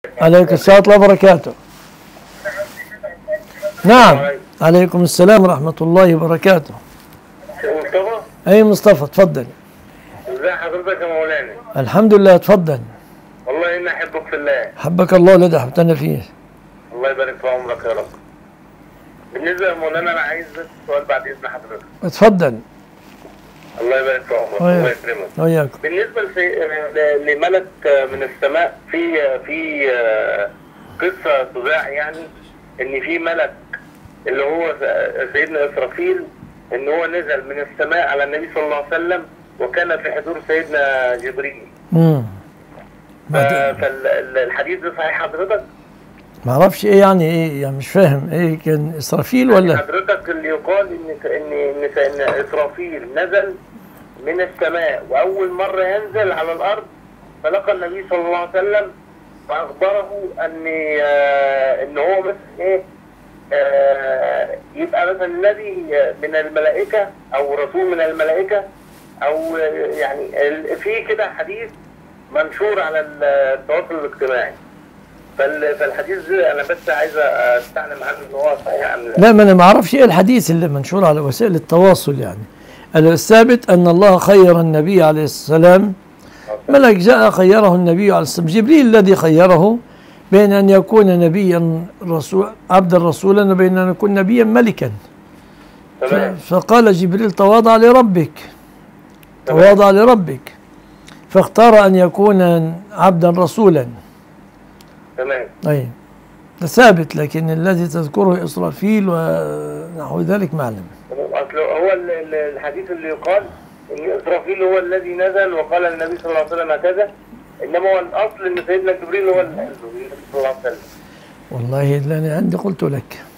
عليك السلام ورحمة الله وبركاته نعم عليكم السلام ورحمة الله وبركاته مصطفى أي مصطفى تفضل ازي حضرتك يا مولانا الحمد لله تفضل والله اني احبك في الله حبك الله الذي أحببتنا فيه الله يبارك في عمرك يا رب بالنسبه يا مولانا انا عايز بس سؤال بعد اذن حضرتك تفضل الله يبارك في عمرك وياك. الله يكرمك وياكم بالنسبه لسي... ل- لملك من السماء في في قصه تذاع يعني ان في ملك اللي هو سيدنا اسرافيل ان هو نزل من السماء على النبي صلى الله عليه وسلم وكان في حضور سيدنا جبريل امم بعد- فالحديث ده صحيح حضرتك؟ ما اعرفش ايه يعني ايه يعني مش فاهم ايه كان اسرافيل ولا حضرتك اللي يقال ان ان ان ان اسرافيل نزل من السماء واول مره ينزل على الارض فلقى النبي صلى الله عليه وسلم واخبره ان آه، ان هو بس ايه آه، يبقى مثلا نبي من الملائكه او رسول من الملائكه او آه، يعني ال- في كده حديث منشور على التواصل الاجتماعي فال- فالحديث ده انا بس عايز استعلم عنه ان هو صحيح ام لا لا ما انا ما اعرفش ايه الحديث اللي منشور على وسائل التواصل يعني الثابت ان الله خير النبي عليه السلام ملك جاء خيره النبي عليه السلام جبريل الذي خيره بين ان يكون نبيا رسول عبدا رسولا وبين ان يكون نبيا ملكا ف- تمام فقال جبريل تواضع لربك تمام. تواضع لربك فاختار ان يكون عبدا رسولا تمام أي ده ثابت لكن الذي تذكره إسرافيل ونحو ذلك ما أعلم تمام. اصل هو ال- ال- الحديث اللي يقال ان اسرافيل هو الذي نزل وقال النبي صلى الله عليه وسلم هكذا انما هو الاصل ان سيدنا جبريل هو اللي نزل النبي صلى الله عليه وسلم والله اللي أنا عندي قلت لك